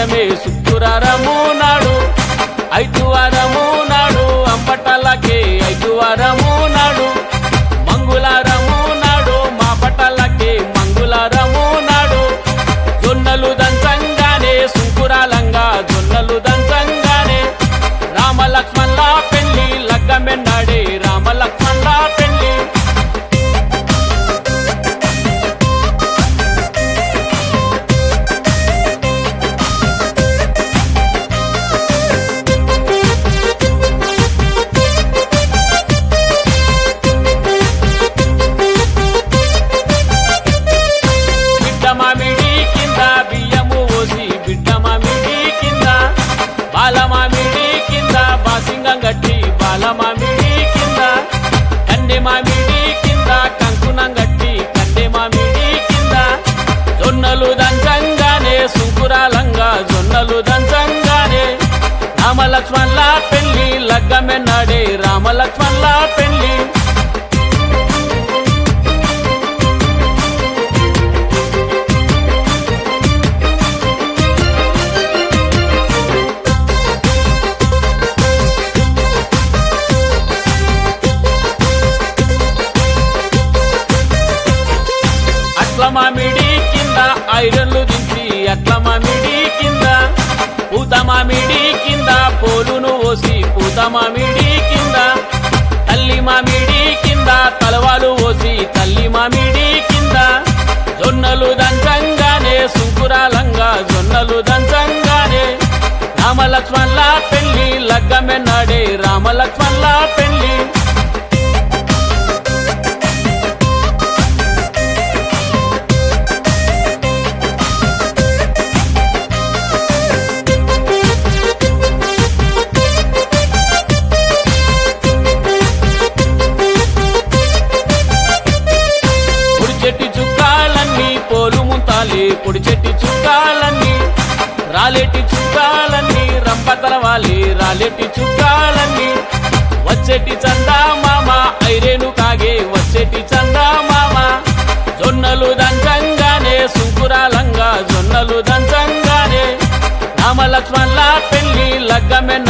లగ్గమే శుక్రవారము నాడు ఐదు వారము నాడు అంబటలకే ఐదు వారము నాడు మంగుళారము నాడు మా పటలకే మంగుళారము నాడు జొన్నలు దంచంగానే శుకురాలంగా జొన్నలు దంచంగానే రామ లక్ష్మణ్ల పెళ్లి లగ్గమెన్నాడే రామ లక్ష్మణ్ల పెళ్లి బిడ్డ మామిడి కింద బియ్యము పోసి బిడ్డ మామిడి కింద బాల మామిడి కింద బాసింగం గట్టి బాల మామిడి కింద కండె మామిడి కింద కంకుణం గట్టి కండె మామిడి కింద జొన్నలు దంచంగానే సుంకురాలంగా జొన్నలు దంచంగానే రామ లక్ష్మణ్ల పెళ్లి లగ్గమెన్నాడే రామ లక్ష్మణ్ల పెళ్లి అట్ల మామిడి కింద ఐరన్లు దించి అట్ల మామిడి కింద పూత మామిడి కింద పోలును ఓసి పూత మామిడి కింద తల్లి మామిడి కింద తలవాలు ఓసి తల్లి మామిడి కింద జొన్నలు దంచంగానే సుంకురాలంగా జొన్నలు దంచంగానే రామ లక్ష్మణ్ల పెళ్లి లగ్గమెన్నాడే రామ లక్ష్మణ్ల పెళ్లి పొడి చెట్టి చుక్కాలన్నీ పోలు ముంతాలి పొడి చెట్టి చుక్కాలన్నీ రాలేటి చుక్కాలన్నీ రంపతల వాలి రాలేటి చుక్కాలన్నీ వచ్చేటి చందా మామ ఐరేను కాగే వచ్చేటి చందా మామ జొన్నలు దంచంగానే సుంకురాలంగా జొన్నలు దంచంగానే రామ లక్ష్మణ్ల పెళ్లి లగ్గమెన్న